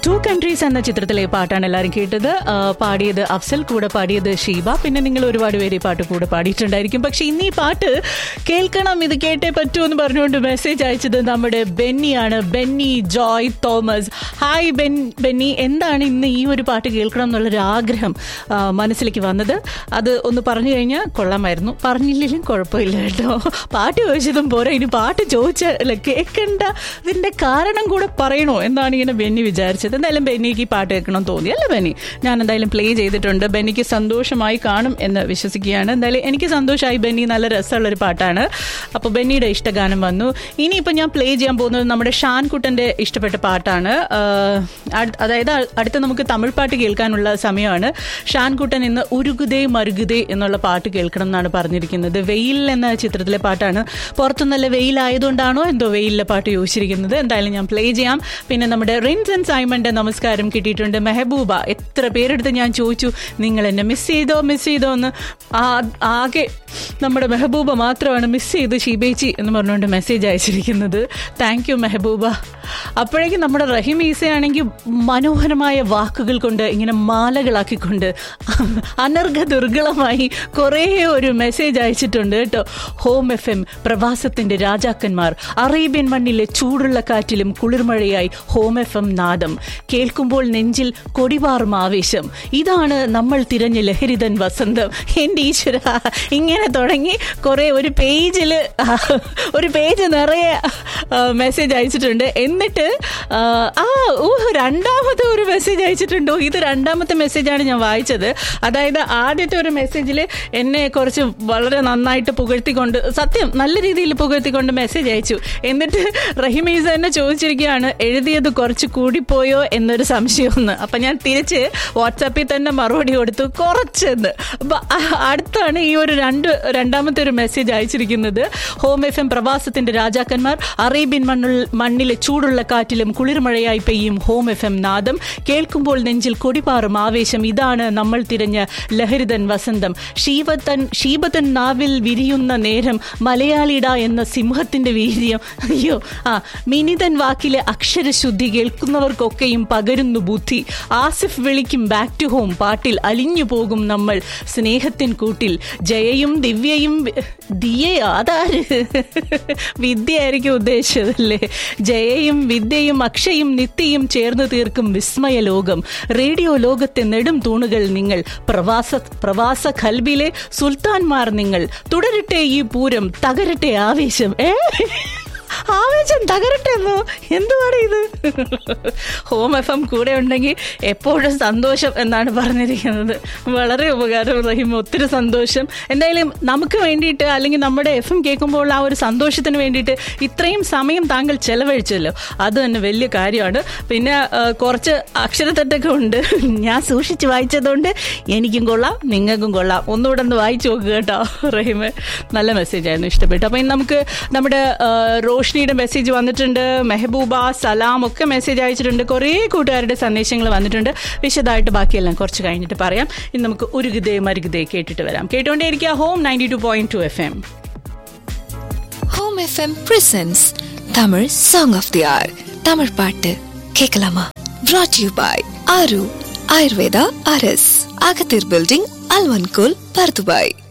two countries എന്ന ചിത്രത്തിലെ പാട്ടാണ് എല്ലാവരും കേട്ടത് ആ, പാടിയത് അഫ്സൽ കൂടെ പാടിയത് ഷീബ പിന്നെ നിങ്ങൾ ഒരുപാട് പേര് ഈ പാട്ട് കൂടെ പാടിയിട്ടുണ്ടായിരിക്കും പക്ഷെ ഇന്ന് ഈ പാട്ട് കേൾക്കണം ഇത് കേട്ടേ പറ്റൂ എന്ന് പറഞ്ഞുകൊണ്ട് മെസ്സേജ് അയച്ചത് നമ്മുടെ ബെന്നിയാണ് Benny Joy Thomas hi Ben Benny എന്താണ് ഇന്ന് ഈ ഒരു പാട്ട് കേൾക്കണം എന്നുള്ളൊരു ആഗ്രഹം ആ, മനസ്സിലേക്ക് വന്നത് അത് ഒന്ന് പറഞ്ഞു കഴിഞ്ഞാൽ കൊള്ളാമായിരുന്നു പറഞ്ഞില്ലെങ്കിലും കുഴപ്പമില്ല കേട്ടോ പാട്ട് ചോദിച്ചതും പോരാ ഇനി പാട്ട് ചോദിച്ചാൽ അല്ല കേൾക്കേണ്ട ഇതിന്റെ കാരണം കൂടെ പറയണോ എന്നാണ് ഇങ്ങനെ ബെന്നി വിചാരിച്ചത് എന്തായാലും ബെന്നിക്ക് ഈ പാട്ട് കേൾക്കണം തോന്നി അല്ല ബെന്നി ഞാൻ എന്തായാലും പ്ലേ ചെയ്തിട്ടുണ്ട് ബെന്നിക്ക് സന്തോഷമായി കാണും എന്ന് വിശ്വസിക്കുകയാണ് എന്തായാലും എനിക്ക് സന്തോഷമായി ബെന്നി നല്ല രസമുള്ള ഒരു പാട്ടാണ് അപ്പോൾ ബെന്നിയുടെ ഇഷ്ടഗാനം വന്നു ഇനിയിപ്പോൾ ഞാൻ പ്ലേ ചെയ്യാൻ പോകുന്നത് നമ്മുടെ ഷാൻകുട്ടൻ്റെ ഇഷ്ടപ്പെട്ട പാട്ടാണ് ആഹ് അട്- അതായത് അ- അടുത്ത നമുക്ക് തമിഴ് പാട്ട് കേൾക്കാനുള്ള സമയമാണ് ഷാൻകുട്ടൻ ഇന്ന് ഉരുകുതേ മരുകുതേ എന്നുള്ള പാട്ട് കേൾക്കണം എന്നാണ് പറഞ്ഞിരിക്കുന്നത് വെയിൽ എന്ന ചിത്രത്തിലെ പാട്ടാണ് പുറത്തു നല്ല വെയിലായതുകൊണ്ടാണോ എന്തോ വെയിലിലെ പാട്ട് ചോദിച്ചിരിക്കുന്നത് എന്തായാലും ഞാൻ പ്ലേ ചെയ്യാം പിന്നെ നമ്മുടെ റിൻസ് ആൻഡ് സൈമന്റെ നമസ്കാരം കിട്ടിയിട്ടുണ്ട് മെഹബൂബ എത്ര പേരെടുത്ത് ഞാൻ ചോദിച്ചു നിങ്ങൾ എന്നെ മിസ് ചെയ്തോ മിസ് ചെയ്തോ എന്ന് ആ- ആകെ നമ്മുടെ മെഹബൂബ മാത്രമാണ് മിസ് ചെയ്ത് ഷീബേച്ചി എന്ന് പറഞ്ഞുകൊണ്ട് മെസ്സേജ് അയച്ചിരിക്കുന്നത് താങ്ക് യു മെഹബൂബ അപ്പോഴേക്കും നമ്മുടെ റഹീം ഈസയാണെങ്കിൽ മനോഹരമായ വാക്കുകൾ കൊണ്ട് ഇങ്ങനെ മാലകളാക്കിക്കൊണ്ട് അനർഘ ദുർഗളമായി കുറേ ഒരു മെസ്സേജ് അയച്ചിട്ടുണ്ട് കേട്ടോ ഹോം എഫ് എം പ്രവാസത്തിന്റെ രാജാക്കന്മാർ അറേബ്യൻ മണ്ണിലെ ചൂടുള്ള കാറ്റിലും കുളിർമഴയായി ഹോം എഫ് എം നാദം കേൾക്കുമ്പോൾ നെഞ്ചിൽ കൊടിവാറും ആവേശം ഇതാണ് നമ്മൾ തിരഞ്ഞ ലഹരിതൻ വസന്തം എൻ്റെ ഈശ്വര ഇങ്ങനെ തുടങ്ങി കുറേ ഒരു പേജിൽ ഒരു പേജ് നിറയെ മെസ്സേജ് അയച്ചിട്ടുണ്ട് എന്നിട്ട് ആ, ആ ഓ രണ്ടാമത്തെ ഒരു മെസ്സേജ് അയച്ചിട്ടുണ്ടോ ഇത് രണ്ടാമത്തെ മെസ്സേജാണ് ഞാൻ വായിച്ചത് അതായത് ആദ്യത്തെ ഒരു മെസ്സേജിൽ എന്നെ കുറച്ച് വളരെ നന്നായിട്ട് പുകഴ്ത്തിക്കൊണ്ട് സത്യം നല്ല രീതിയിൽ പുകഴ്ത്തിക്കൊണ്ട് മെസ്സേജ് അയച്ചു എന്നിട്ട് റഹിമീസ എന്നെ ചോദിച്ചിരിക്കുകയാണ് എഴുതിയത് കുറച്ച് കൂടിപ്പോയോ എന്നൊരു സംശയമൊന്ന് അപ്പം ഞാൻ തിരിച്ച് വാട്സാപ്പിൽ തന്നെ മറുപടി കൊടുത്തു കുറച്ചെന്ന് അപ്പം അ- അടുത്താണ് ഈ ഒരു രണ്ട് രണ്ടാമത്തെ ഒരു മെസ്സേജ് അയച്ചിരിക്കുന്നത് ഹോം എഫ് എം പ്രവാസത്തിന്റെ രാജാക്കന്മാർ അറേബ്യൻ മണ്ണിൽ മണ്ണിലെ ചൂടുള്ള കാറ്റിലും കുളിർമഴയായി പെയ്യും ഹോം എഫ് എം നാദം കേൾക്കുമ്പോൾ നെഞ്ചിൽ കൊടിപാറും ആവേശം ഇതാണ് നമ്മൾ തിരഞ്ഞ ലഹരിതൻ വസന്തം ഷീവത്തൻ ഷീബത്തൻ നാവിൽ വിരിയുന്ന നേരം മലയാളിട എന്ന സിംഹത്തിന്റെ വീര്യം അയ്യോ ആ മിനിതൻ വാക്കിലെ അക്ഷരശുദ്ധി കേൾക്കുന്നവർക്കൊക്കെയും പകരുന്നു ബുദ്ധി ആസിഫ് വിളിക്കും ബാക്ക് ടു ഹോം പാട്ടിൽ അലിഞ്ഞു പോകും നമ്മൾ സ്നേഹത്തിൻ കൂട്ടിൽ ജയയും ദിവ്യയും വി- ദിയ അതാര് വിദ്യയായിരിക്കും ഉദ്ദേശിച്ചതല്ലേ ജയയും വിദ്യയും അക്ഷയും നിത്യയും ചേർന്ന് തീർക്കും വിസ്മയ ലോകം റേഡിയോ ലോകത്തെ നെടും തൂണുകൾ നിങ്ങൾ പ്രവാസ പ്രവാസ ഖൽബിലെ സുൽത്താൻമാർ നിങ്ങൾ തുടരട്ടെ ഈ പൂരം തകരട്ടെ ആവേശം ഏ ആവേശം തകരട്ടെ എന്നോ എന്തുവാണ് ഇത് ഹോം എഫ് എം കൂടെ ഉണ്ടെങ്കിൽ എപ്പോഴും സന്തോഷം എന്നാണ് പറഞ്ഞിരിക്കുന്നത് വളരെ ഉപകാരം റഹീം ഒത്തിരി സന്തോഷം എന്തായാലും നമുക്ക് വേണ്ടിയിട്ട് അല്ലെങ്കിൽ നമ്മുടെ എഫ് എം കേൾക്കുമ്പോൾ ആ ഒരു സന്തോഷത്തിന് വേണ്ടിയിട്ട് ഇത്രയും സമയം താങ്കൾ ചെലവഴിച്ചല്ലോ അത് തന്നെ വലിയ കാര്യമാണ് പിന്നെ ആ, കുറച്ച് അക്ഷരത്തെറ്റൊക്കെ ഉണ്ട് ഞാൻ സൂക്ഷിച്ച് വായിച്ചതുകൊണ്ട് എനിക്കും കൊള്ളാം നിങ്ങൾക്കും കൊള്ളാം ഒന്നുകൂടെ ഒന്ന് വായിച്ചു നോക്കുക കേട്ടോ റഹീമ് നല്ല മെസ്സേജ് ആയിരുന്നു ഇഷ്ടപ്പെട്ടു അപ്പം ഇനി നമുക്ക് നമ്മുടെ ആ, റോഷ്നിയുടെ മെസ്സേജ് വന്നിട്ടുണ്ട് മെഹബൂബ സലാം ഒക്കെ മെസ്സേജ് അയച്ചിട്ടുണ്ട് കുറേ കൂട്ടുകാരുടെ സന്ദേശങ്ങൾ വന്നിട്ടുണ്ട് വിശദമായിട്ട് ബാക്കിയെല്ലാം കുറച്ച് കഴിഞ്ഞിട്ട് പറയാം ഇനി നമുക്ക് ഉരുകുതേ മരുകുതേ കേട്ടിട്ട് വരാം കേട്ടോണ്ടേയിരിക്കുക home ninety two point two F M home FM presents Tamil song of the hour Tamil பாட்டு கேட்கலாமா brought you by Aaru Ayurveda அரஸ் அகத்தீர் பில்டிங் அல்வன்கோல் பர்துபாய்